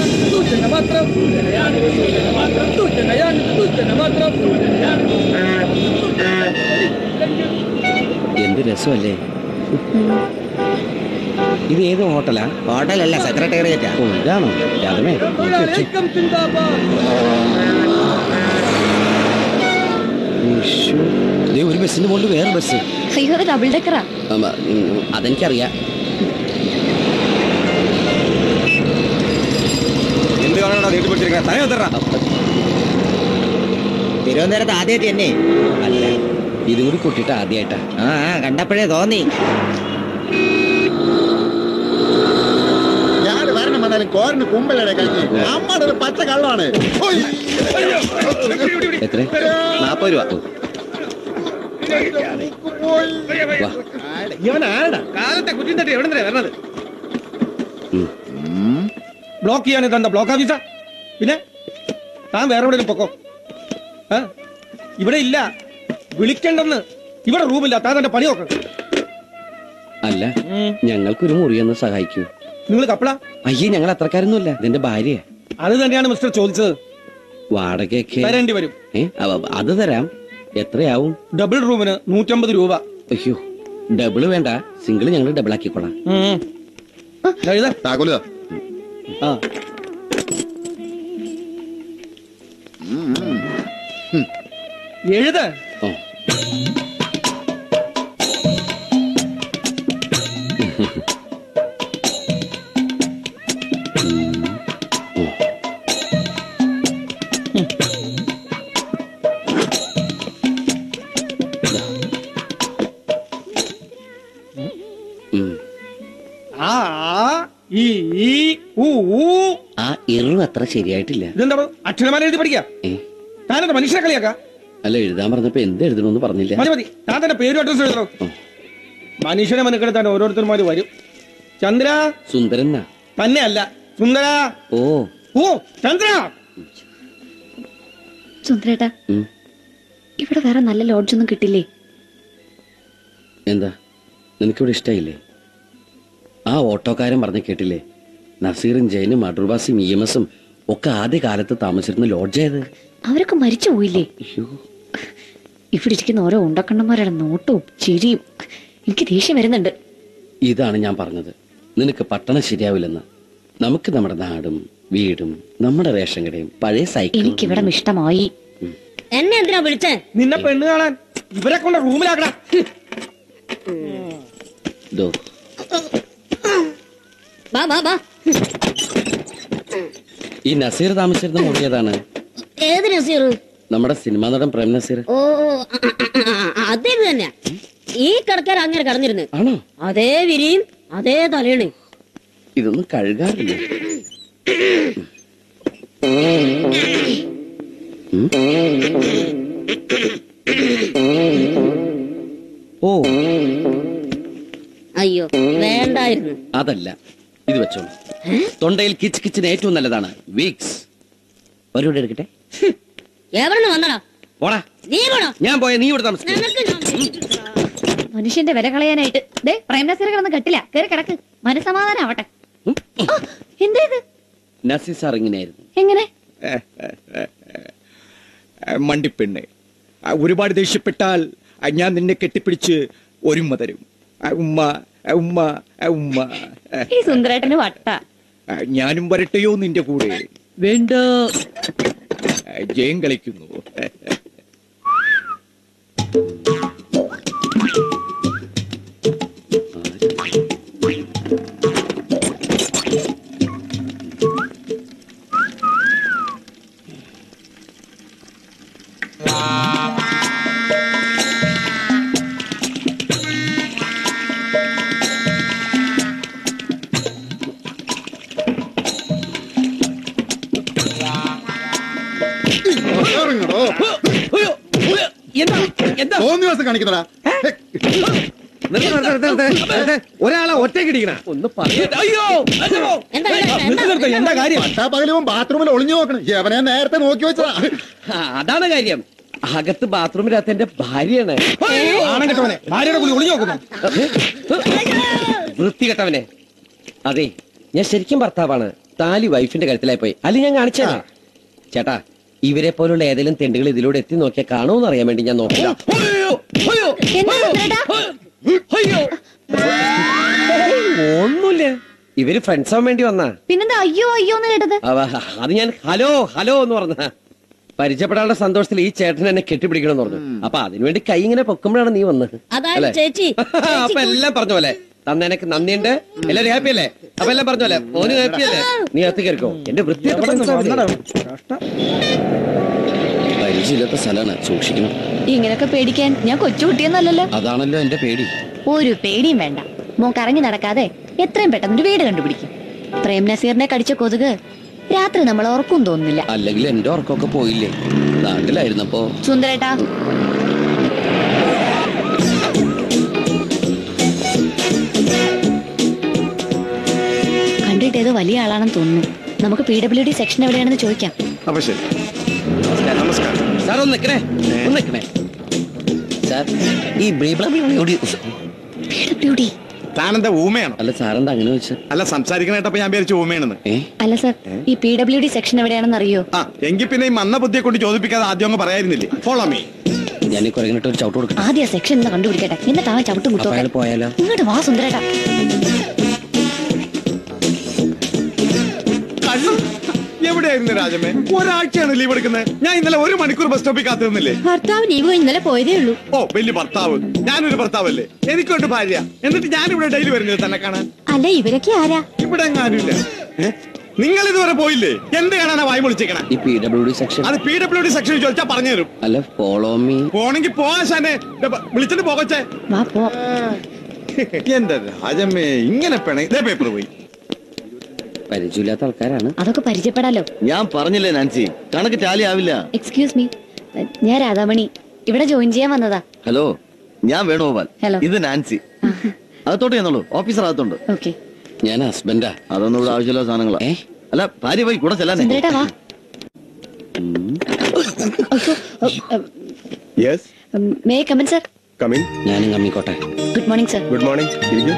സൂചന മാത്രം സൂചനയാണ് സൂചന മാത്രം സൂചനയാണ് സൂചന മാത്രം സൂചനയാണ് എന്ത് രസമല്ലേ ഇത് ഏത് ഹോട്ടലാ ഹോട്ടലല്ല സെക്രട്ടേറിയറ്റാ ഓ ഇതാണോ രാധമേ തൊഴിലാളിക്കം സിന്ദാബാദ് ഒരു ബസ്സിന്റെ മുകളിൽ വേറെ ബസ് അയ്യോ അത് ഡബിൾ ഡെക്കറാ ഉം, ഉം, അതെനിക്കറിയാം എന്ത് കാണാനാ നീട്ടി പിടിച്ചിരിക്കുന്നത് തന്നെ ഉത്തര തിരുവനന്തപുരത്ത് ആദ്യമായിട്ട് തന്നെ അല്ല ഇതും കൂടി കൊട്ടിട്ട് ആദ്യമായിട്ടാ ആ ആ, കണ്ടപ്പോഴേ തോന്നി ഞാൻ വരണം വന്നാലും കോരന് കുമ്പലടെ കഴിഞ്ഞ് അമ്മയുടെ ഒരു പച്ച കള്ളാണ് എത്ര നാപ്പത് രൂപ വാ ഇവൻ ആരടാ കാലത്തെ കുറ്റി തട്ടി എവിടെ നിന്നാ വരണത് ഉം. ബ്ലോക്ക് ചെയ്യാൻ ഇതെന്താ ബ്ലോക്ക് ഓഫീസാ പിന്നെ താൻ വേറെ എവിടെയും പൊക്കോ ആ? ഇവിടെ ഇല്ല വിളിക്കണ്ടെന്ന് ഇവിടെ റൂമില്ല താൻ തന്റെ പണി നോക്ക് അല്ല ഞങ്ങൾക്കൊരു മുറി ഒന്ന് സഹായിക്കൂ നിങ്ങൾ കപ്പള അയ്യേ ഞങ്ങൾ അത്രക്കാരൊന്നുമല്ല ഇതിന്റെ ഭാര്യ അത് തന്നെയാണ് മിസ്റ്റർ ചോദിച്ചത് വാടകയൊക്കെ തരേണ്ടി വരും ഏ അവ- അത് തരാം എത്രയാവും ഡബിൾ റൂമിന് നൂറ്റമ്പത് രൂപ അയ്യോ ഡബിള് വേണ്ട സിംഗിൾ ഞങ്ങൾ ഡബിൾ ആക്കിക്കോളാം ഉം. എഴുത താക്കോല് ആ എഴുത ഓ ഉം. ആ ആ, ഈ ഈ ഊ ഊ ആ ഇറു അത്ര ശരിയായിട്ടില്ല ഇതെന്താ അക്ഷരമാല എഴുതി പഠിക്കാം ഏ താനെന്താ മനുഷ്യനെ കളിയാക്കാം അല്ല എഴുതാൻ പറഞ്ഞപ്പോ എന്ത് എഴുതണമെന്ന് പറഞ്ഞില്ല മതി മതി താൻ തന്നെ പേരും അഡ്രസ് എഴുതണം മനുഷ്യനെ മനക്കെടുത്താൻ ഓരോരുത്തർമാര് വരും ചന്ദ്ര സുന്ദരനാ തന്നെ അല്ല സുന്ദര ഓ ഓ ചന്ദ്ര സുന്ദരേട്ടാ ഉം. ഇവിടെ വേറെ നല്ല ലോഡ്ജ് ഒന്നും കിട്ടില്ലേ എന്താ നിനക്കിവിടെ ഇഷ്ടമായില്ലേ ആ ഓട്ടോക്കാരൻ പറഞ്ഞ് കേട്ടില്ലേ നസീറും ജയനും അടൂർവാസിയും ഇ എം എസും ഒക്കെ ആദ്യ കാലത്ത് താമസിച്ചിരുന്ന ലോഡ്ജായത് അവരൊക്കെ മരിച്ചു പോയില്ലേ അയ്യോ ഇവിടെ ഇരിക്കുന്ന ഓരോ ഉണ്ടക്കണ്ണന്മാരുടെ നോട്ടവും ചിരിയും എനിക്ക് ദേഷ്യം വരുന്നുണ്ട് ഇതാണ് ഞാൻ പറഞ്ഞത് നിനക്ക് പട്ടണം ശരിയാവില്ലെന്ന് നമുക്ക് നമ്മുടെ നാടും വീടും നമ്മുടെ റേഷൻ കടയും പഴയ സൈക്കിൾ എനിക്കിവിടം ഇഷ്ടമായി എന്നെ എന്തിനാ വിളിച്ചേ നിന്നെ പെണ്ണ് കാണാൻ ഇവരെ കൊണ്ട് റൂമിലാക്കണം ദോ ബാ ബാ ബാ ഈ നസീർ താമസിച്ചിരുന്ന മുറി ഏതാണ് ഏത് നസീർ നമ്മുടെ സിനിമാ നടൻ പ്രേം നസീർ ഓ അതേത് തന്നെയാ ഈ കിടക്കാൻ അങ്ങനെ കിടന്നിരുന്നു ആണോ അതേ വിരിയും അതേ തലയാണ് ഇതൊന്നും കഴുകാറില്ല ഉം? ഓ അയ്യോ വേണ്ടായിരുന്നു അതല്ല ഇത് വെച്ചോളൂ തൊണ്ടയിൽ കിച്ച് കിച്ചിന് ഏറ്റവും നല്ലതാണ് വീക്സ് ഒരു എടുക്കട്ടെ എവിടെ വന്നടാ പോടാ നീ പോടാ ഞാൻ പോയ നീ ഇവിടെ താമസിക്കും നിനക്ക് ഞാൻ മനുഷ്യന്റെ വില കളയാനായിട്ട് ദേ പ്രേംനസീർ കിടന്ന് കട്ടില്ല കേറി കിടക്ക് മനസമാധാനം ആവട്ടെ ആ, എന്താ ഇത് നസീർ സാർ ഇങ്ങനെയായിരുന്നു എങ്ങനെ മണ്ടിപ്പെണ്ണ് ആ, ഒരുപാട് ദേഷ്യപ്പെട്ടാൽ ആ, ഞാൻ നിന്നെ കെട്ടിപ്പിടിച്ച് ഒരുമ്മ തരും ആ, ഉമ്മ ആ, ഉമ്മ ആ, ഉമ്മ ആ, ഈ സുന്ദരേട്ടന് വട്ട ആ, ഞാനും വരട്ടെയോ നിന്റെ കൂടെ വേണ്ട ആ, ജയം കളിക്കുന്നു ഇറങ്ങടോ. എന്താ എന്താ തോന്നിയ ദിവസം കാണിക്കുന്നടാ ഒരാളെ ഒറ്റക്കിടിക്കണ ഒന്ന് പറയ അയ്യോ അയ്യോ. എന്താ, എന്താ, എന്താ, നിർത്ത് നിർത്ത്. എന്താ കാര്യം പട്ടാ പകലും ബാത്റൂമിൽ ഒളിഞ്ഞു നോക്കണം യവനെ നേരത്തെ നോക്കി വെച്ചതാ ആ, അതാണ് കാര്യം അകത്ത് ബാത്റൂമിനകത്ത് എന്റെ ഭാര്യയാണ് ആണം കെട്ടവനെ ഭാര്യയുടെ കുളി ഒളിഞ്ഞു നോക്കുന്നു വൃത്തികെട്ടവനെ അതെ ഞാൻ ശരിക്കും ഭർത്താവാണ് താലി വൈഫിന്റെ കരുത്തിലായി പോയി അല്ലെങ്കിൽ ഞാൻ കാണിച്ചാ ചേട്ടാ ഇവരെ പോലുള്ള ഏതെങ്കിലും തെണ്ടുകൾ ഇതിലൂടെ എത്തി നോക്കിയാൽ കാണുമെന്ന് അറിയാൻ വേണ്ടി ഞാൻ നോക്കില്ല എന്താ സുന്ദരേട്ടാ ഒന്നുമില്ല ഇവര് ഫ്രണ്ട്സ് ആവാൻ വേണ്ടി വന്നാ പിന്നെന്താ അയ്യോ അയ്യോ എന്ന് കേട്ടത് അവ- അത് ഞാൻ ഹലോ ഹലോ എന്ന് പറഞ്ഞ പരിചയപ്പെടാനുള്ള സന്തോഷത്തിൽ ഈ ചേട്ടൻ എന്നെ കെട്ടിപ്പിടിക്കണം എന്ന് പറഞ്ഞു അപ്പൊ അതിനുവേണ്ടി കൈ ഇങ്ങനെ പൊക്കുമ്പോഴാണ് നീ വന്നത് അതായത് ചേച്ചി അപ്പൊ എല്ലാം പറഞ്ഞ പോലെ തന്നെനക്ക് നന്ദിയുണ്ട് എല്ലാരും ഹാപ്പി അല്ലേ അപ്പൊ എല്ലാം പറഞ്ഞ പോലെ മോന് ഹാപ്പി അല്ലേ നീ അകത്ത് കയറിക്കോ എന്റെ വൃത്തിയായിട്ട് പരിചയമില്ലാത്ത സ്ഥലമാണ് സൂക്ഷിക്കണം ഇങ്ങനൊക്കെ പേടിക്കാൻ ഞാൻ കൊച്ചുകുട്ടിയൊന്നല്ലല്ലോ അതാണല്ലോ എന്റെ പേടി ഒരു പേടിയും വേണ്ട മോൻ കറങ്ങി നടക്കാതെ എത്രയും പെട്ടെന്ന് ഒരു വീട് കണ്ടുപിടിക്കും പ്രേം നസീറിനെ കടിച്ച കൊതുക് രാത്രി നമ്മൾ ഉറക്കും തോന്നുന്നില്ല അല്ലെങ്കിൽ എന്റെ ഉറക്കമൊക്കെ പോയില്ലേ നാട്ടിലായിരുന്നപ്പോ സുന്ദരേട്ടാ കണ്ടിട്ട് ഏതോ വലിയ ആളാണെന്ന് തോന്നുന്നു നമുക്ക് പി ഡബ്ല്യു ഡി സെക്ഷൻ എവിടെയാണെന്ന് ചോദിക്കാം അപ്പൊ ശരി നമസ്കാരം സാർ ഒന്ന് നിക്കണേ ഒന്ന് നിക്കണേ സാർ ഈ ബ്രീബ്ലി പി ഡബ്ല്യു ഡി താനെന്താ ഊമയാണോ അല്ല സാറെന്താ അങ്ങനെ വെച്ച അല്ല സംസാരിക്കണ കേട്ടപ്പോ ഞാൻ വിചാരിച്ചു ഊമയാണെന്ന് ഏ അല്ല സർ ഈ പി ഡബ്ല്യു ഡി സെക്ഷൻ എവിടെയാണെന്ന് അറിയോ ആ എങ്കിൽ പിന്നെ ഈ മന്ന ബുദ്ധിയെ കൊണ്ട് ചോദിപ്പിക്കാതെ ആദ്യം അങ്ങ് പറയായിരുന്നില്ലേ ഫോളോ മീ ഞാൻ ഈ കുരങ്ങിട്ട് ഒരു ചവിട്ട് കൊടുക്കട്ടെ ആദ്യം ആ സെക്ഷൻ എന്ന് കണ്ടുപിടിക്കട്ടെ എന്നിട്ട് അവൻ ചവിട്ടും അപ്പൊ കുത്തൊക്കെ അയാൾ പോയാലോ ഇങ്ങോട്ട് വാ സുന്ദരേട്ടാ എവിടെയായിരുന്നു രാജമേ ഒരാഴ്ചയാണ് ലീവ് എടുക്കുന്നത് ഞാൻ ഇന്നലെ ഒരു മണിക്കൂർ ബസ് സ്റ്റോപ്പിൽ കാത്തു നിന്നില്ലേ ഭർത്താവ് ലീവ് ഇന്നലെ പോയതേ ഉള്ളൂ ഓ വലിയ ഭർത്താവ് ഞാനൊരു ഭർത്താവല്ലേ എനിക്കുണ്ട് ഭാര്യ എന്നിട്ട് ഞാൻ ഇവിടെ ഡെയിലി വരുന്നത് തന്നെ കാണാൻ അല്ല ഇവരൊക്കെ ആരാ ഇവിടെ എങ്ങാനുമില്ല നിങ്ങൾ ഇതുവരെ പോയില്ലേ എന്ത് കാണാനാ വായി വിളിച്ചേക്കണേ ഈ പി ഡബ്ല്യു ഡി സെക്ഷൻ അത് പി ഡബ്ല്യു ഡി സെക്ഷനിൽ ചോദിച്ചാൽ പറഞ്ഞു തരും അല്ല ഫോളോ മീ പോണെങ്കിൽ പോവാശാനെ വിളിച്ചിട്ട് പോകച്ചേ വാ പോ എന്താ രാജമ്മേ ഇങ്ങനെ പെണ ഇതേ പേപ്പർ പോയി പരിചയമില്ലാത്ത ആൾക്കാരാണ് അതൊക്കെ പരിചയപ്പെടാലോ ഞാൻ പറഞ്ഞില്ലേ നാൻസി കണക്ക് ടാലി ആവില്ല എക്സ്ക്യൂസ് മീ ഞാൻ രാധാമണി ഇവിടെ ജോയിൻ ചെയ്യാൻ വന്നതാ ഹലോ ഞാൻ വേണുഗോപാൽ ഹലോ. ഇത് നാൻസി അകത്തോട്ട് ചെന്നുള്ളൂ ഓഫീസർ അകത്തുണ്ട് ഓക്കെ ഞാൻ ഹസ്ബൻഡാ അതൊന്നും ഇവിടെ ആവശ്യമില്ല സാധനങ്ങളാ ഏ? അല്ല ഭാര്യ പോയി കൂടെ ചെല്ലാനേ സുന്ദരേട്ടാ വാ yes may come in sir coming ഞാനും കമ്മിക്കോട്ടെ good morning sir good morning ഇരിക്കൂ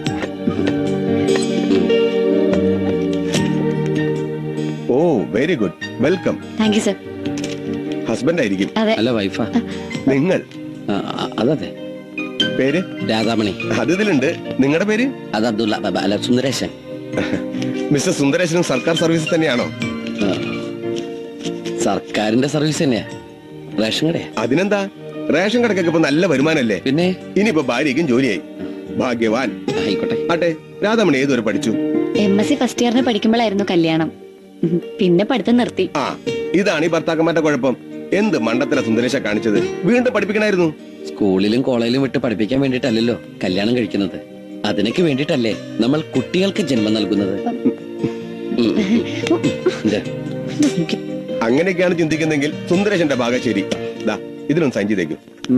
oh very good welcome thank you sir husband ആയിരിക്കും അതെ അല്ല വൈഫാ നിങ്ങൾ ആ, ആ, അതതെ പേര് രാധാമണി അത് ഇതിലുണ്ട് നിങ്ങളുടെ പേര് അത് അബ്ദുള്ള ബ- ബ- അല്ല സുന്ദരേശൻ മിസ്റ്റർ സുന്ദരേശനും സർക്കാർ സർവീസ് തന്നെയാണോ ആ. സർക്കാരിന്റെ സർവീസ് തന്നെയാ റേഷൻ കടയാ അതിനെന്താ റേഷൻ കടക്കൊക്കെ ഇപ്പൊ നല്ല വരുമാനല്ലേ പിന്നെ ഇനിയിപ്പോ ഭാര്യയ്ക്കും ജോലിയായി ഭാഗ്യവാൻ ആയിക്കോട്ടെ ആട്ടെ രാധാമണി ഏതുവരെ പഠിച്ചു എം എസ് സി ഫസ്റ്റ് ഇയറിന് പഠിക്കുമ്പോഴായിരുന്നു കല്യാണം ഉം, പിന്നെ പഠിത്തം നിർത്തി ആ ഇതാണ് ഈ ഭർത്താക്കന്മാരുടെ കുഴപ്പം എന്ത് മണ്ടത്തില സുന്ദരേശ കാണിച്ചത് വീണ്ടും പഠിപ്പിക്കണായിരുന്നു സ്കൂളിലും കോളേജിലും വിട്ട് പഠിപ്പിക്കാൻ വേണ്ടിയിട്ടല്ലല്ലോ കല്യാണം കഴിക്കുന്നത് അതിനൊക്കെ വേണ്ടിയിട്ടല്ലേ നമ്മൾ കുട്ടികൾക്ക് ജന്മം നൽകുന്നത് ഉം. ഇത്. അങ്ങനെയൊക്കെയാണ് ചിന്തിക്കുന്നെങ്കിൽ സുന്ദരേശന്റെ ഭാഗം ശരി ദാ ഇതിലൊന്ന് സൈൻ ചെയ്തേക്കും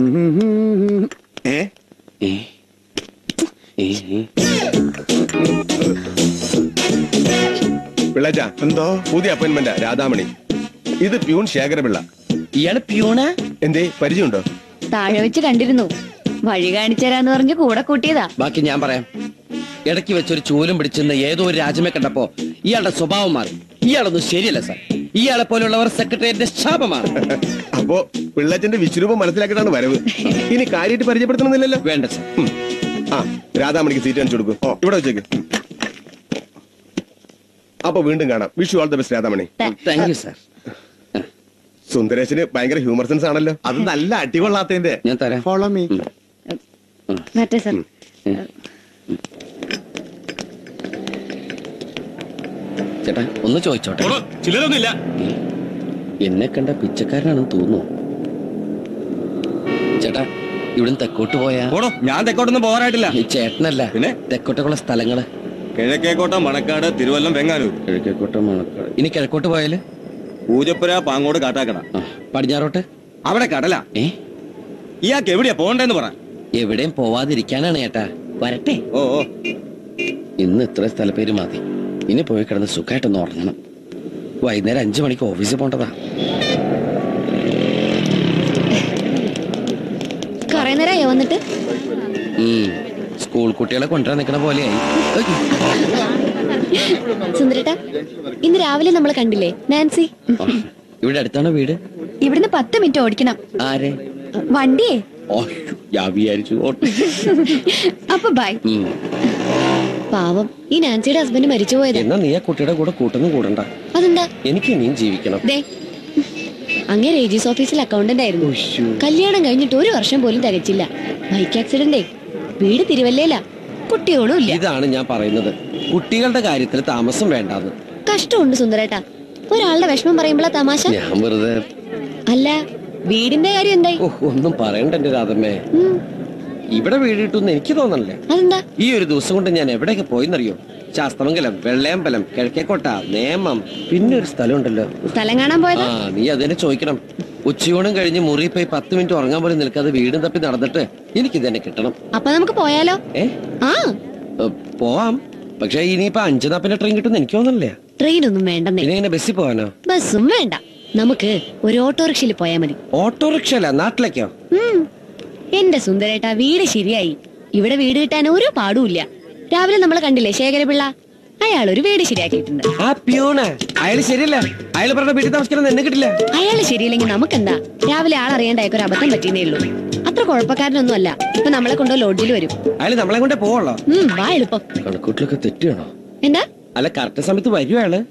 ഏ ഏ? ഏ, ഏ. പിള്ളച്ച എന്തോ പുതിയ അപ്പോയിന്റ്മെന്റ് രാധാമണി ഇത് പ്യൂൺ ശേഖരപിള്ള ഇയാള് പ്യൂണാ എന്തേ പരിചയമുണ്ടോ താഴെ വെച്ച് കണ്ടിരുന്നു വഴി കാണിച്ചു തരാന്ന് പറഞ്ഞ് കൂടെ കൂട്ടിയതാ ബാക്കി ഞാൻ പറയാം ഇടയ്ക്ക് വെച്ചൊരു ചൂലും പിടിച്ചെന്ന് ഏതോ ഒരു രാജ്യമേ കണ്ടപ്പോ ഇയാളുടെ സ്വഭാവം മാറി ഇയാളൊന്നും ശരിയല്ല സാർ ഇയാളെ പോലുള്ളവർ സെക്രട്ടറിയുടെ ശാപമാണ് അപ്പോ പിള്ളച്ചന്റെ വിശ്വരൂപം മനസ്സിലാക്കിയിട്ടാണ് വരവ് ഇനി കാര്യമായിട്ട് പരിചയപ്പെടുത്തണമെന്നില്ലല്ലോ വേണ്ട സാർ ഉം. ആ രാധാമണിക്ക് സീറ്റ് കാണിച്ചു കൊടുക്കും ഓ ഇവിടെ വെച്ചേക്ക് അപ്പൊ വീണ്ടും കാണാം Vishu all the best Radhamani thank you sir സുന്ദരേശന് ഭയങ്കര ഹ്യൂമർ സെൻസ് ആണല്ലോ അത് നല്ല അടികൊള്ളാത്തതിന്റെ ഞാൻ തരാം ഫോളോ മീ മറ്റേ സർ ചേട്ടാ ഒന്ന് ചോദിച്ചോട്ടെ ചിലരൊന്നുമില്ല ഏ? എന്നെ കണ്ട പിച്ചക്കാരനാണെന്ന് തോന്നുന്നു ചേട്ടാ ഇവിടുന്ന് തെക്കോട്ട് പോയാ പോടോ ഞാൻ തെക്കോട്ടൊന്നും പോകാനായിട്ടില്ല ഈ ചേട്ടനല്ല പിന്നെ? തെക്കോട്ടേക്കുള്ള സ്ഥലങ്ങള് കിഴക്കേക്കോട്ടം മണക്കാട് തിരുവല്ലം വെങ്ങാനൂർ കിഴക്കേക്കോട്ട മണക്കാട് ഇനി കിഴക്കോട്ട് പോയാല് പൂജപ്പുര പാങ്ങോട് കാട്ടാക്കട ആ, പടിഞ്ഞാറോട്ട് അവിടെ കടല ഏ ഇയാൾക്ക് എവിടെയാ പോകണ്ടെന്ന് പറ എവിടെയും പോവാതിരിക്കാനാണ് ചേട്ടാ വരട്ടെ ഓ ഓ ഇന്ന് ഇത്ര സ്ഥലപ്പേര് മതി ഇനി പോയി കിടന്ന് സുഖമായിട്ടൊന്ന് ഉറങ്ങണം വൈകുന്നേരം അഞ്ചു മണിക്ക് ഓഫീസിൽ പോണ്ടതാ കൊറേ നേരമായോ വന്നിട്ട് ഉം. സ്കൂൾ കുട്ടികളെ കൊണ്ടുവരാൻ നിൽക്കണ പോലെയായി ഏയ്. സുന്ദരേട്ട ഇന്ന് രാവിലെ നമ്മൾ കണ്ടില്ലേ നാൻസി ഓ, ഇവിടെ അടുത്താണോ വീട് ഇവിടുന്ന് പത്ത് മിനിറ്റ് ഓടിക്കണം ആരെ വണ്ടിയേ ഓ ഞാൻ വിചാരിച്ചു ഓ, അപ്പൊ ബൈ ഉം. പാവം ഈ നാൻസിയുടെ ഹസ്ബൻഡ് മരിച്ചു പോയത് എന്നാ നീ ആ കുട്ടിയുടെ കൂടെ കൂട്ടൊന്നും കൂടണ്ട അതെന്താ എനിക്ക് ഇനിയും ജീവിക്കണം ദേ അങ്ങേ രേജീസ് ഓഫീസിൽ അക്കൗണ്ടന്റ് ആയിരുന്നു ഉശ്ശോ. കല്യാണം കഴിഞ്ഞിട്ട് ഒരു വർഷം പോലും തികച്ചില്ല ബൈക്ക് ആക്സിഡന്റേ വീട് തിരുവല്ലയില കുട്ടിയോളും ഇല്ല ഇതാണ് ഞാൻ പറയുന്നത് കുട്ടികളുടെ കാര്യത്തിൽ താമസം വേണ്ടാന്ന് കഷ്ടമുണ്ട് സുന്ദരേട്ടാ ഒരാളുടെ വിഷമം പറയുമ്പോഴാ തമാശ ഞാൻ വെറുതെ അല്ല വീടിന്റെ കാര്യം എന്തായി ഓ, ഒന്നും പറയണ്ട എന്റെ രാധമ്മേ ഉം, ഇവിടെ വീട് കിട്ടുമെന്ന് എനിക്ക് തോന്നണില്ലേ അതെന്താ ഈ ഒരു ദിവസം കൊണ്ട് ഞാൻ എവിടെയൊക്കെ പോയിന്നറിയോ ശാസ്തമംഗലം വെള്ളയമ്പലം കിഴക്കേക്കോട്ട നേമം പിന്നെ ഒരു സ്ഥലമുണ്ടല്ലോ സ്ഥലം കാണാൻ ആ പോയതാ നീ അതിനെ ചോദിക്കണം ഉച്ചയൂണും കഴിഞ്ഞ് മുറി പോയി പത്ത് മിനിറ്റ് ഉറങ്ങാൻ പോലും നിൽക്കാതെ വീടും തപ്പി നടന്നിട്ട് എനിക്ക് ഇതന്നെ കിട്ടണം അപ്പൊ നമുക്ക് പോയാലോ ഏ ആ ഏ, പോവാം പക്ഷെ ഇനിയിപ്പോ അഞ്ചു നാപ്പിന്റെ ട്രെയിൻ കിട്ടുമെന്ന് എനിക്ക് തോന്നണില്ലേ ട്രെയിൻ ഒന്നും വേണ്ടെന്നേ പിന്നെ എങ്ങനെ ബസ്സിൽ പോവാനോ ബസ്സും വേണ്ട നമുക്ക് ഒരു ഓട്ടോറിക്ഷയിൽ പോയാൽ മതി ഓട്ടോറിക്ഷ അല്ല നാട്ടിലേക്കോ ഉം. എന്റെ സുന്ദരേട്ടാ വീട് ശരിയായി ഇവിടെ വീട് കിട്ടാൻ ഒരു പാടുമില്ല രാവിലെ നമ്മൾ കണ്ടില്ലേ ശേഖരപിള്ള അയാൾ ഒരു വീട് ശരിയാക്കിയിട്ടുണ്ട് ആ പ്യൂണ് അയാള് ശരിയല്ല അയാൾ പറഞ്ഞ വീട്ടിൽ താമസിക്കണം എന്നെ കിട്ടില്ല അയാൾ ശരിയില്ലെങ്കിൽ നമുക്കെന്താ രാവിലെ ആൾ അറിയാണ്ടായൊക്കെ ഒരു അബദ്ധം പറ്റിയേ ഉള്ളൂ അത്ര കുഴപ്പക്കാരനൊന്നും അല്ല ഇപ്പൊ നമ്മളെ കൊണ്ടോ ലോഡ്ജിൽ വരും അയാൾ നമ്മളെ കൊണ്ടേ പോവുള്ളോ ഉം വാ എളുപ്പം കണക്കൂട്ടിലൊക്കെ തെറ്റിയാണോ എന്താ അല്ല കറക്റ്റ് സമയത്ത് വരുവോ അയാള്